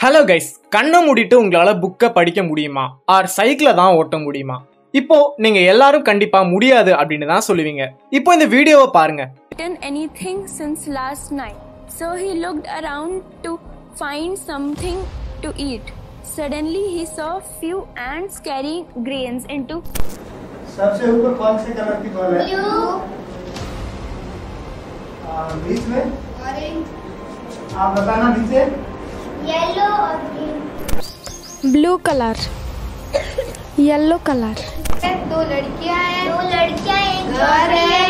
Hello guys கண்ணை மூடிட்டு உங்களால புக்கை படிக்க முடியுமா ஆர் சைக்கிளை தான் ஓட்ட முடியுமா இப்போ நீங்க எல்லாரும் கண்டிப்பா முடியாது அப்படின்னு தான் சொல்லுவீங்க இப்போ இந்த வீடியோவை பாருங்க eaten anything since last night. So he looked around to find something to eat. Suddenly he saw few ants carrying grains into सबसे ऊपर कौन से कलर की बॉल है ब्लू आ, बीच में ऑरेंज आप बताना नीचे येलो और green blue colour yellow colour दो लड़कियां हैं दो लड़कियां एक घर है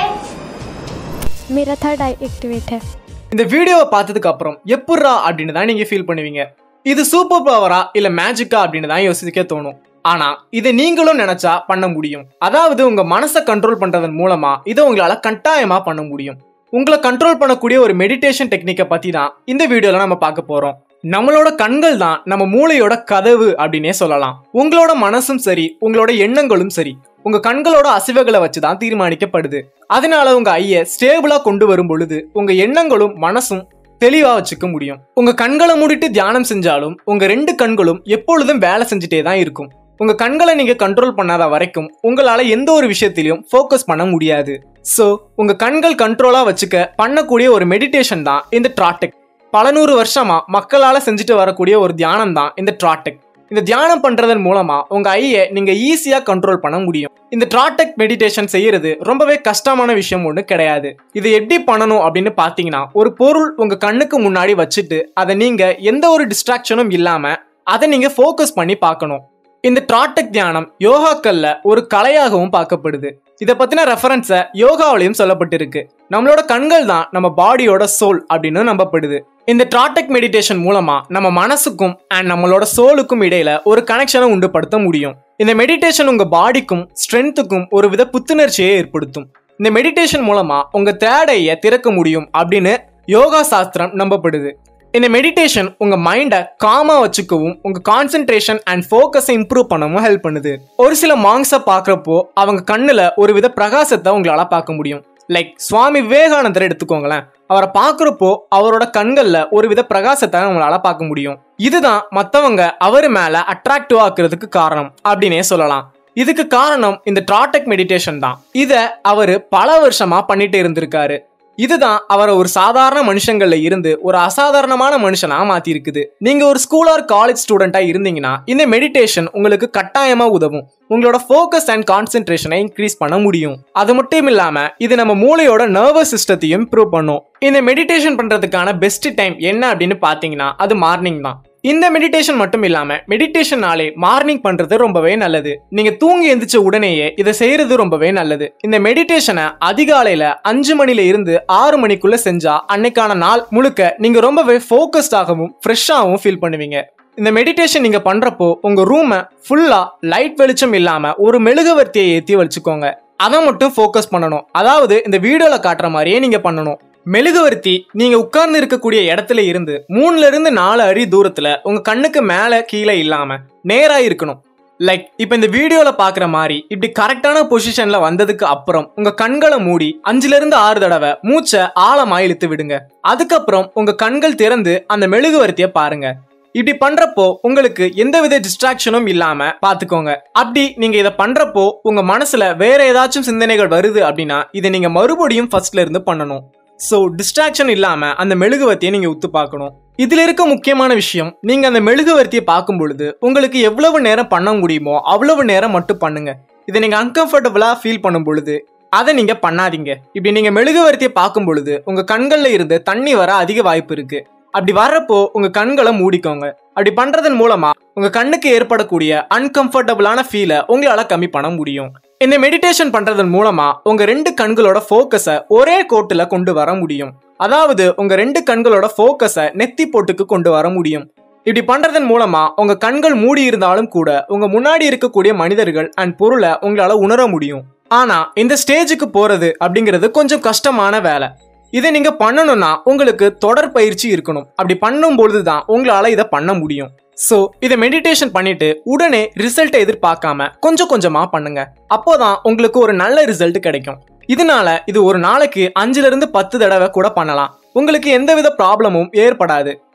मेरा थर्ड आई एक्टिवेट है இந்த வீடியோவை பார்த்ததுக்கு அப்புறம் எப்புட்றா அப்படின்னு தான் நீங்க ஃபீல் பண்ணுவீங்க இது சூப்பர் பவரா இல்ல மேஜிக்கா அப்படின்னு தான் யோசிக்க தோணும் ஆனா இதை நீங்களும் நினைச்சா பண்ண முடியும் அதாவது உங்க மனசை கண்ட்ரோல் பண்றதன் மூலமா இதை உங்களால கட்டாயமா பண்ண முடியும் உங்களை கண்ட்ரோல் பண்ணக்கூடிய ஒரு மெடிடேஷன் டெக்னிக்கை பத்தி தான் இந்த வீடியோல நம்ம பார்க்க போறோம் நம்மளோட கண்கள் தான் நம்ம மூளையோட கதவு அப்படின்னே சொல்லலாம் உங்களோட மனசும் சரி உங்களோட எண்ணங்களும் சரி உங்க கண்களோட அசைவுகளை வச்சு தான் தீர்மானிக்கப்படுது அதனால உங்க ஐய ஸ்டேபிளா கொண்டு வரும் பொழுது உங்க எண்ணங்களும் மனசும் தெளிவா வச்சுக்க முடியும் உங்க கண்களை மூடிட்டு தியானம் செஞ்சாலும் உங்க ரெண்டு கண்களும் எப்பொழுதும் வேலை செஞ்சுட்டே தான் இருக்கும் உங்க கண்களை நீங்க கண்ட்ரோல் பண்ணாத வரைக்கும் உங்களால எந்த ஒரு விஷயத்திலையும் ஃபோக்கஸ் பண்ண முடியாது சோ உங்க கண்கள் கண்ட்ரோலா வச்சுக்க பண்ணக்கூடிய ஒரு மெடிடேஷன் தான் இந்த ட்ராடெக் பல நூறு வருஷமா மக்களால செஞ்சுட்டு வரக்கூடிய ஒரு தியானம் தான் இந்த ட்ராடெக் இந்த தியானம் பண்றதன் மூலமா உங்க ஐயை நீங்க ஈஸியா கண்ட்ரோல் பண்ண முடியும் இந்த ட்ராடெக் மெடிடேஷன் செய்யறது ரொம்பவே கஷ்டமான விஷயம் ஒன்று கிடையாது இது எப்படி பண்ணணும் அப்படின்னு பாத்தீங்கன்னா ஒரு பொருள் உங்க கண்ணுக்கு முன்னாடி வச்சுட்டு அதை நீங்க எந்த ஒரு டிஸ்ட்ராக்ஷனும் இல்லாம அதை நீங்க ஃபோக்கஸ் பண்ணி பார்க்கணும் இந்த ட்ராடெக் தியானம் யோகாக்கள்ல ஒரு கலையாகவும் பார்க்கப்படுது இதை பத்தின ரெஃபரன்ஸை யோகாவிலையும் சொல்லப்பட்டிருக்கு நம்மளோட கண்கள் தான் நம்ம பாடியோட சோல் அப்படின்னு நம்பப்படுது இந்த ட்ராடெக் மெடிடேஷன் மூலமா நம்ம மனசுக்கும் அண்ட் நம்மளோட சோலுக்கும் இடையில ஒரு கனெக்ஷனை உண்டுபடுத்த முடியும் இந்த மெடிடேஷன் உங்க பாடிக்கும் ஸ்ட்ரென்த்துக்கும் ஒரு வித புத்துணர்ச்சியை ஏற்படுத்தும் இந்த மெடிடேஷன் மூலமா உங்க தேடையை திறக்க முடியும் அப்படின்னு யோகா சாஸ்திரம் நம்பப்படுது இந்த மெடிடேஷன் உங்க மைண்டை காமா வச்சுக்கவும் உங்க கான்சென்ட்ரேஷன் அண்ட் ஃபோக்கஸை இம்ப்ரூவ் பண்ணவும் ஹெல்ப் பண்ணுது ஒரு சில மாங்ஸை பார்க்குறப்போ அவங்க கண்ணுல ஒரு வித பிரகாசத்தை உங்களால பார்க்க முடியும் லைக் சுவாமி விவேகானந்தர் எடுத்துக்கோங்களேன் அவரை பார்க்குறப்போ அவரோட கண்கள்ல ஒரு வித பிரகாசத்தை நம்மளால பார்க்க முடியும் இதுதான் மத்தவங்க அவர் மேல அட்ராக்டிவ் ஆக்குறதுக்கு காரணம் அப்படின்னே சொல்லலாம் இதுக்கு காரணம் இந்த ட்ராடெக் மெடிடேஷன் தான் இத அவரு பல வருஷமா பண்ணிட்டு இருந்திருக்காரு இதுதான் அவரை ஒரு சாதாரண மனுஷங்கள்ல இருந்து ஒரு அசாதாரணமான மனுஷனா மாத்தி இருக்குது நீங்க ஒரு ஸ்கூல் ஆர் காலேஜ் ஸ்டூடெண்டா இருந்தீங்கன்னா இந்த மெடிடேஷன் உங்களுக்கு கட்டாயமா உதவும் உங்களோட ஃபோக்கஸ் அண்ட் கான்சென்ட்ரேஷனை இன்க்ரீஸ் பண்ண முடியும் அது மட்டும் இல்லாம இது நம்ம மூளையோட நர்வஸ் சிஸ்டத்தையும் இம்ப்ரூவ் பண்ணும் இந்த மெடிடேஷன் பண்றதுக்கான பெஸ்ட் டைம் என்ன அப்படின்னு பாத்தீங்கன்னா அது மார்னிங் தான் இந்த மெடிடேஷன் மட்டும் இல்லாம மெடிடேஷன்னாலே மார்னிங் பண்றது ரொம்பவே நல்லது நீங்க தூங்கி எந்திரிச்ச உடனேயே இதை செய்யறது ரொம்பவே நல்லது இந்த மெடிடேஷனை அதிகாலையில அஞ்சு மணில இருந்து ஆறு மணிக்குள்ள செஞ்சா அன்னைக்கான நாள் முழுக்க நீங்க ரொம்பவே ஃபோக்கஸ்டாகவும் ஃப்ரெஷ்ஷாகவும் ஃபீல் பண்ணுவீங்க இந்த மெடிடேஷன் நீங்க பண்றப்போ உங்க ரூமை ஃபுல்லா லைட் வெளிச்சம் இல்லாம ஒரு மெழுகுவர்த்தியை ஏத்தி வச்சுக்கோங்க அதை மட்டும் ஃபோக்கஸ் பண்ணணும் அதாவது இந்த வீடியோல காட்டுற மாதிரியே நீங்க பண்ணணும் மெழுகுவர்த்தி நீங்க உட்கார்ந்து இருக்கக்கூடிய இடத்துல இருந்து மூணுல இருந்து நாலு அடி தூரத்துல உங்க கண்ணுக்கு மேல கீழே இல்லாம நேரா இருக்கணும் லைக் இப்போ இந்த வீடியோல பாக்குற மாதிரி இப்படி கரெக்டான பொசிஷன்ல வந்ததுக்கு அப்புறம் உங்க கண்களை மூடி அஞ்சுல இருந்து ஆறு தடவை மூச்சை ஆழமா இழுத்து விடுங்க அதுக்கப்புறம் உங்க கண்கள் திறந்து அந்த மெழுகுவர்த்திய பாருங்க இப்படி பண்றப்போ உங்களுக்கு எந்தவித டிஸ்ட்ராக்ஷனும் இல்லாம பாத்துக்கோங்க அப்படி நீங்க இதை பண்றப்போ உங்க மனசுல வேற ஏதாச்சும் சிந்தனைகள் வருது அப்படின்னா இதை நீங்க மறுபடியும் ஃபர்ஸ்ட்ல இருந்து பண்ணணும் ஸோ டிஸ்ட்ராக்ஷன் இல்லாம அந்த மெழுகுவர்த்தியை நீங்க உத்து பார்க்கணும் இதுல இருக்க முக்கியமான விஷயம் நீங்க அந்த மெழுகுவர்த்தியை பார்க்கும் பொழுது உங்களுக்கு எவ்வளவு நேரம் பண்ண முடியுமோ அவ்வளவு நேரம் மட்டும் பண்ணுங்க இதை நீங்க அன்கம்ஃபர்டபுளா ஃபீல் பண்ணும் பொழுது அதை நீங்க பண்ணாதீங்க இப்படி நீங்க மெழுகுவர்த்தியை பார்க்கும் பொழுது உங்க கண்கள்ல இருந்து தண்ணி வர அதிக வாய்ப்பு இருக்கு அப்படி வர்றப்போ உங்க கண்களை மூடிக்கோங்க அப்படி பண்றதன் மூலமா உங்க கண்ணுக்கு ஏற்படக்கூடிய அன்கம்ஃபர்டபுளான ஃபீலை உங்களால கம்மி பண்ண முடியும் இந்த மெடிடேஷன் பண்றதன் மூலமா உங்க ரெண்டு கண்களோட ஃபோக்கஸை ஒரே கோட்டுல கொண்டு வர முடியும் அதாவது உங்க ரெண்டு கண்களோட ஃபோக்கஸை நெத்தி போட்டுக்கு கொண்டு வர முடியும் இப்படி பண்றதன் மூலமா உங்க கண்கள் மூடி இருந்தாலும் கூட உங்க முன்னாடி இருக்கக்கூடிய மனிதர்கள் அண்ட் பொருளை உங்களால உணர முடியும் ஆனா இந்த ஸ்டேஜுக்கு போறது அப்படிங்கிறது கொஞ்சம் கஷ்டமான வேலை இதை நீங்க பண்ணணும்னா உங்களுக்கு தொடர் பயிற்சி இருக்கணும் அப்படி பண்ணும் பொழுதுதான் உங்களால இதை பண்ண முடியும் ஸோ இதை மெடிடேஷன் பண்ணிட்டு உடனே ரிசல்ட்டை எதிர்பார்க்காம கொஞ்சம் கொஞ்சமா பண்ணுங்க அப்போதான் உங்களுக்கு ஒரு நல்ல ரிசல்ட் கிடைக்கும் இதனால இது ஒரு நாளைக்கு அஞ்சுல இருந்து பத்து தடவை கூட பண்ணலாம் உங்களுக்கு எந்தவித ப்ராப்ளமும் ஏற்படாது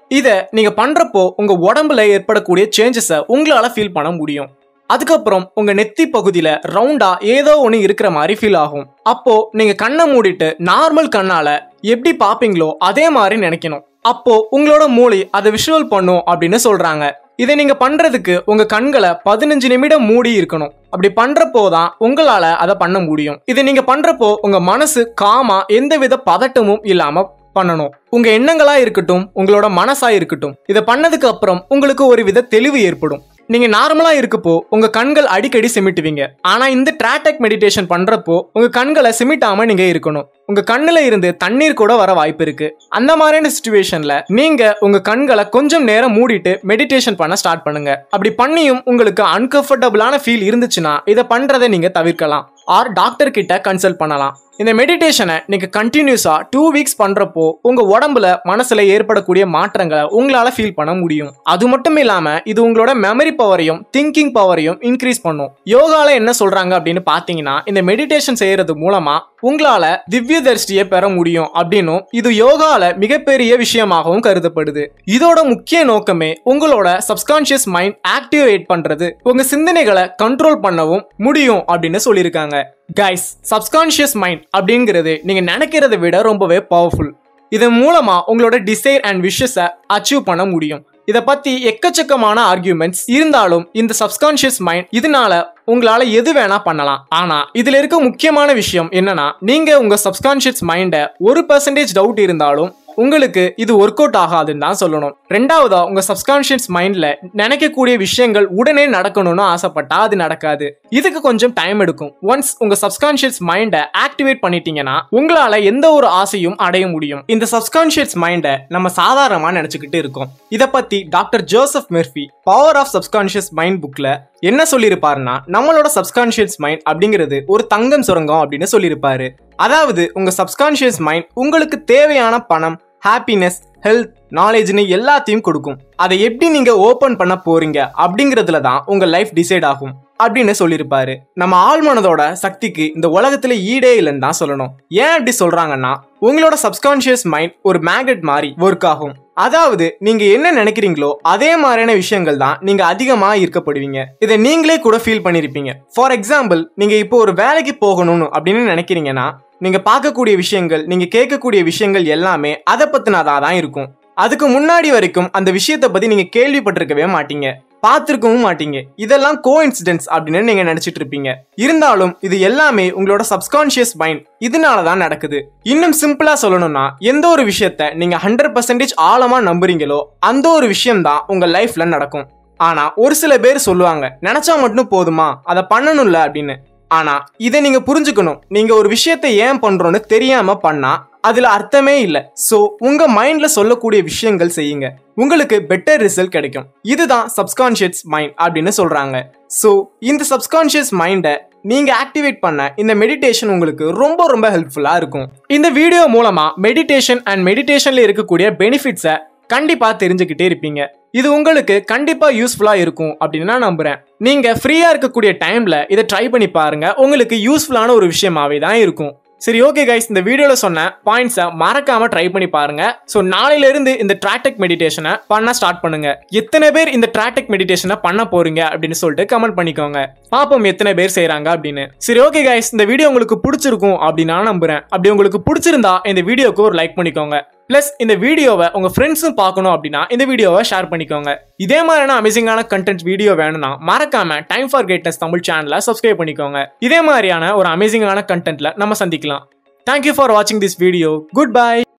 இதை நீங்க பண்றப்போ உங்க உடம்புல ஏற்படக்கூடிய சேஞ்சஸை உங்களால ஃபீல் பண்ண முடியும் அதுக்கப்புறம் உங்க நெத்தி பகுதியில ரவுண்டா ஏதோ ஒன்று இருக்கிற மாதிரி ஃபீல் ஆகும் அப்போ நீங்க கண்ணை மூடிட்டு நார்மல் கண்ணால எப்படி பாப்பீங்களோ அதே மாதிரி நினைக்கணும் அப்போ உங்களோட மூளை அதை விஷுவல் பண்ணும் அப்படின்னு சொல்றாங்க இதை நீங்க பண்றதுக்கு உங்க கண்களை பதினஞ்சு நிமிடம் மூடி இருக்கணும் அப்படி பண்றப்போ தான் உங்களால அதை பண்ண முடியும் இதை நீங்க பண்றப்போ உங்க மனசு காமா எந்தவித பதட்டமும் இல்லாம பண்ணணும் உங்க எண்ணங்களா இருக்கட்டும் உங்களோட மனசா இருக்கட்டும் இதை பண்ணதுக்கு அப்புறம் உங்களுக்கு ஒரு வித தெளிவு ஏற்படும் நீங்க நார்மலா இருக்கப்போ உங்க கண்கள் அடிக்கடி சிமிட்டுவீங்க ஆனா இந்த ட்ராடெக் மெடிடேஷன் பண்றப்போ உங்க கண்களை சிமிட்டாம நீங்க இருக்கணும் உங்க கண்ணுல இருந்து தண்ணீர் கூட வர வாய்ப்பு இருக்கு அந்த மாதிரியான சுச்சுவேஷன்ல நீங்க உங்க கண்களை கொஞ்சம் நேரம் மூடிட்டு மெடிடேஷன் பண்ண ஸ்டார்ட் பண்ணுங்க அப்படி பண்ணியும் உங்களுக்கு அன்கம்ஃபர்டபுளான ஃபீல் இருந்துச்சுன்னா இதை பண்றதை நீங்க தவிர்க்கலாம் ஆர் டாக்டர் கிட்ட கன்சல்ட் பண்ணலாம் இந்த மெடிடேஷனை நீங்க கண்டினியூஸா டூ வீக்ஸ் பண்றப்போ உங்க உடம்புல மனசுல ஏற்படக்கூடிய மாற்றங்களை உங்களால ஃபீல் பண்ண முடியும் அது மட்டும் இல்லாம இது உங்களோட மெமரி பவரையும் திங்கிங் பவரையும் இன்க்ரீஸ் பண்ணும் யோகால என்ன சொல்றாங்க அப்படின்னு பாத்தீங்கன்னா இந்த மெடிடேஷன் செய்யறது மூலமா உங்களால திவ்ய தரிஷ்டியை பெற முடியும் அப்படின்னும் இது யோகால மிகப்பெரிய விஷயமாகவும் கருதப்படுது இதோட முக்கிய நோக்கமே உங்களோட சப்கான்ஷியஸ் மைண்ட் ஆக்டிவேட் பண்றது உங்க சிந்தனைகளை கண்ட்ரோல் பண்ணவும் முடியும் அப்படின்னு சொல்லியிருக்காங்க கைஸ் சப்கான்ஷியஸ் மைண்ட் அப்படிங்கிறது நீங்க நினைக்கிறத விட ரொம்பவே பவர்ஃபுல் இதன் மூலமா உங்களோட டிசைர் அண்ட் விஷஸை அச்சீவ் பண்ண முடியும் இதை பத்தி எக்கச்சக்கமான ஆர்கியூமெண்ட்ஸ் இருந்தாலும் இந்த சப்கான்ஷியஸ் மைண்ட் இதனால உங்களால எது வேணா பண்ணலாம் ஆனா இதுல இருக்க முக்கியமான விஷயம் என்னன்னா நீங்க உங்க சப்கான்ஷியஸ் மைண்ட ஒரு பர்சன்டேஜ் டவுட் இருந்தாலும் உங்களுக்கு இது ஒர்க் அவுட் ஆகாதுன்னு தான் சொல்லணும் ரெண்டாவதா உங்க சப்கான்ஷியஸ் மைண்ட்ல நினைக்கக்கூடிய விஷயங்கள் உடனே நடக்கணும்னு ஆசைப்பட்டா அது நடக்காது இதுக்கு கொஞ்சம் டைம் எடுக்கும் ஒன்ஸ் உங்க சப்கான்ஷியஸ் மைண்டை ஆக்டிவேட் பண்ணிட்டீங்கன்னா உங்களால எந்த ஒரு ஆசையும் அடைய முடியும் இந்த சப்கான்ஷியஸ் மைண்டை நம்ம சாதாரணமா நினைச்சுக்கிட்டு இருக்கோம் இதை பத்தி doctor Joseph Murphy power of subconscious mind புக்ல என்ன சொல்லியிருப்பாருன்னா நம்மளோட சப்கான்ஷியஸ் மைண்ட் அப்படிங்கிறது ஒரு தங்கம் சுரங்கம் அப்படின்னு சொல்லியிருப்பாரு அதாவது உங்க சப்கான்ஷியஸ் மைண்ட் உங்களுக்கு தேவையான பணம் ஹாப்பினஸ் ஹெல்த் நாலேஜ்னு எல்லாத்தையும் கொடுக்கும் அதை எப்படி நீங்க ஓபன் பண்ண போறீங்க அப்படிங்கிறதுல தான் உங்க லைஃப் டிசைட் ஆகும் அப்படின்னு சொல்லியிருப்பாரு நம்ம ஆழ்மனதோட சக்திக்கு இந்த உலகத்துல ஈடே இல்லைன்னு தான் சொல்லணும் ஏன் அப்படி சொல்றாங்கன்னா உங்களோட சப்கான்ஷியஸ் மைண்ட் ஒரு மேக்னெட் மாதிரி ஒர்க் ஆகும் அதாவது நீங்க என்ன நினைக்கிறீங்களோ அதே மாதிரியான விஷயங்கள் தான் நீங்க அதிகமா ஈர்க்கப்படுவீங்க இதை நீங்களே கூட ஃபீல் பண்ணிருப்பீங்க ஃபார் எக்ஸாம்பிள் நீங்க இப்போ ஒரு வேலைக்கு போகணும்னு அப்படின்னு நினைக்கிறீங்கன்னா நீங்க பார்க்கக்கூடிய விஷயங்கள் நீங்க கேட்கக்கூடிய விஷயங்கள் எல்லாமே அதை பத்தினதா தான் இருக்கும் அதுக்கு முன்னாடி வரைக்கும் அந்த விஷயத்தை பத்தி நீங்க கேள்விப்பட்டிருக்கவே மாட்டீங்க பார்த்துருக்கவும் மாட்டீங்க இதெல்லாம் கோ இன்சிடென்ட்ஸ் அப்படின்னு நீங்க நினைச்சிட்டு இருப்பீங்க இருந்தாலும் இது எல்லாமே உங்களோட சப்கான்ஷியஸ் மைண்ட் இதனால தான் நடக்குது இன்னும் சிம்பிளா சொல்லணும்னா எந்த ஒரு விஷயத்த நீங்க ஹண்ட்ரட் பர்சன்டேஜ் ஆழமா நம்புறீங்களோ அந்த ஒரு விஷயம் தான் உங்க லைஃப்ல நடக்கும் ஆனா ஒரு சில பேர் சொல்லுவாங்க நினைச்சா மட்டும் போதுமா அதை பண்ணணும்ல அப்படின்னு ஆனா இதை நீங்க புரிஞ்சுக்கணும் நீங்க ஒரு விஷயத்தை ஏன் பண்றோம்னு தெரியாம பண்ணா அதுல அர்த்தமே இல்ல சோ உங்க மைண்ட்ல சொல்லக்கூடிய விஷயங்கள் செய்யுங்க உங்களுக்கு பெட்டர் ரிசல்ட் கிடைக்கும் இதுதான் சப்கான்ஷியஸ் மைண்ட் அப்படின்னு சொல்றாங்க சோ இந்த சப்கான்ஷியஸ் மைண்டை நீங்க ஆக்டிவேட் பண்ண இந்த மெடிடேஷன் உங்களுக்கு ரொம்ப ரொம்ப ஹெல்ப்ஃபுல்லா இருக்கும் இந்த வீடியோ மூலமா மெடிடேஷன் அண்ட் மெடிடேஷன்ல இருக்கக்கூடிய பெனிஃபிட்ஸை கண்டிப்பா தெரிஞ்சுக்கிட்டே இருப்பீங்க இது உங்களுக்கு கண்டிப்பா யூஸ்ஃபுல்லா இருக்கும் அப்படின்னு நான் நம்புறேன் நீங்க ஃப்ரீயா இருக்கக்கூடிய டைம்ல இதை ட்ரை பண்ணி பாருங்க உங்களுக்கு யூஸ்ஃபுல்லான ஒரு விஷயமாவே தான் இருக்கும் சரி ஓகே கைஸ் இந்த வீடியோல சொன்ன பாயிண்ட்ஸை மறக்காம ட்ரை பண்ணி பாருங்க ஸோ நாளையில இருந்து இந்த ட்ராடெக் மெடிடேஷனை பண்ண ஸ்டார்ட் பண்ணுங்க எத்தனை பேர் இந்த ட்ராடெக் மெடிடேஷனை பண்ண போறீங்க அப்படின்னு சொல்லிட்டு கமெண்ட் பண்ணிக்கோங்க பாப்போம் எத்தனை பேர் செய்றாங்க அப்படின்னு சரி ஓகே கைஸ் இந்த வீடியோ உங்களுக்கு பிடிச்சிருக்கும் அப்படின்னு நான் நம்புறேன் அப்படி உங்களுக்கு பிடிச்சிருந்தா இந்த வீடியோக்கு ஒரு லைக் பண்ணிக்கோங்க ப்ளஸ் இந்த வீடியோவை உங்க ஃப்ரெண்ட்ஸும் பார்க்கணும் அப்படின்னா இந்த வீடியோவை ஷேர் பண்ணிக்கோங்க இதே மாதிரியான அமேசிங்கான கண்டென்ட் வீடியோ வேணும்னா மறக்காம டைம் ஃபார் கிரேட்னஸ் தமிழ் சேனலை சப்ஸ்கிரைப் பண்ணிக்கோங்க இதே மாதிரியான ஒரு அமேசிங்கான கண்டென்ட்ல நம்ம சந்திக்கலாம் தேங்க்யூ ஃபார் வாட்சிங் திஸ் வீடியோ குட் பை